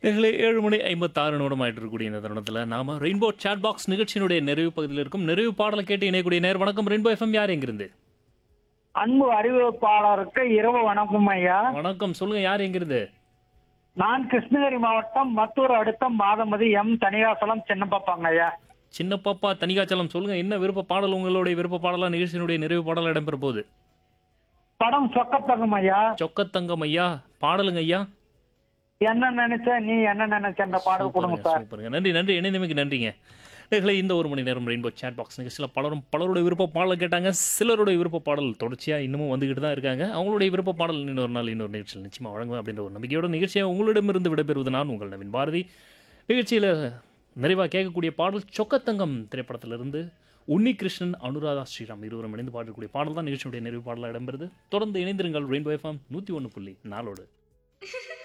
நேர்களே ஏழு மணி ஐம்பத்தாறு நிமிடம் ஆயிட்டு இருக்கக்கூடிய இந்த தருணத்தில் நாம ரெயின்போ சாட் பாக்ஸ் நிகழ்ச்சியினுடைய நிறைவு பகுதியில் இருக்கும் நிறைவு பாடலை கேட்டு இணையக்கூடிய நேர் வணக்கம் ரெயின்போ எஃப்எம் யார் எங்கிருந்து அன்பு அறிவிப்பாளருக்கு இரவு வணக்கம் ஐயா வணக்கம் சொல்லுங்க யார் எங்கிருந்து நான் கிருஷ்ணகிரி மாவட்டம் மத்தூர் அடுத்த மாதமதி எம் தனியாசலம் சின்னப்பாப்பாங்க ஐயா சின்ன பாப்பா தனிகாச்சலம் சொல்லுங்க என்ன விருப்ப பாடல் உங்களுடைய விருப்ப பாடலா நிகழ்ச்சியினுடைய நிறைவு பாடல் இடம்பெற போகுது படம் சொக்கத்தகம் ஐயா சொக்கத்தங்கம் ஐயா பாடலுங்க ஐயா என்ன நினைச்ச நீ என்ன நினைச்ச அந்த பாடல் கொடுங்க சூப்பருங்க, சார் சூப்பருங்க நன்றி நன்றி இணைந்தமைக்கு நன்றிங்க நேர்களே இந்த ஒரு மணி நேரம் ரெயின்போ சேட் பாக்ஸ் நிகழ்ச்சியில் பலரும் பலருடைய விருப்ப பாடலை கேட்டாங்க சிலருடைய விருப்ப பாடல் தொடர்ச்சியாக இன்னமும் வந்துகிட்டு தான் இருக்காங்க அவங்களுடைய விருப்ப பாடல் இன்னொரு நாள் இன்னொரு நிகழ்ச்சியில் நிச்சயமாக வழங்குவேன் அப்படின்ற ஒரு நம்பிக்கையோட நிகழ்ச்சியை உங்களிடமிருந்து விடைபெறுவது நான் உங்கள் நவீன் பாரதி நிகழ்ச்சியில் நிறைவாக கேட்கக்கூடிய பாடல் சொக்கத்தங்கம் திரைப்படத்திலிருந்து உன்னிகிருஷ்ணன் அனுராதா ஸ்ரீராம் இருவரும் இணைந்து பாடக்கூடிய பாடல் தான் நிகழ்ச்சியுடைய நிறைவு பாடலாக இடம்பெறுது தொடர்ந்து இணைந்திருங்கள் ரெயின்போ எஃப்எம் நூற்றி ஒன்று புள்ளி நாளோடு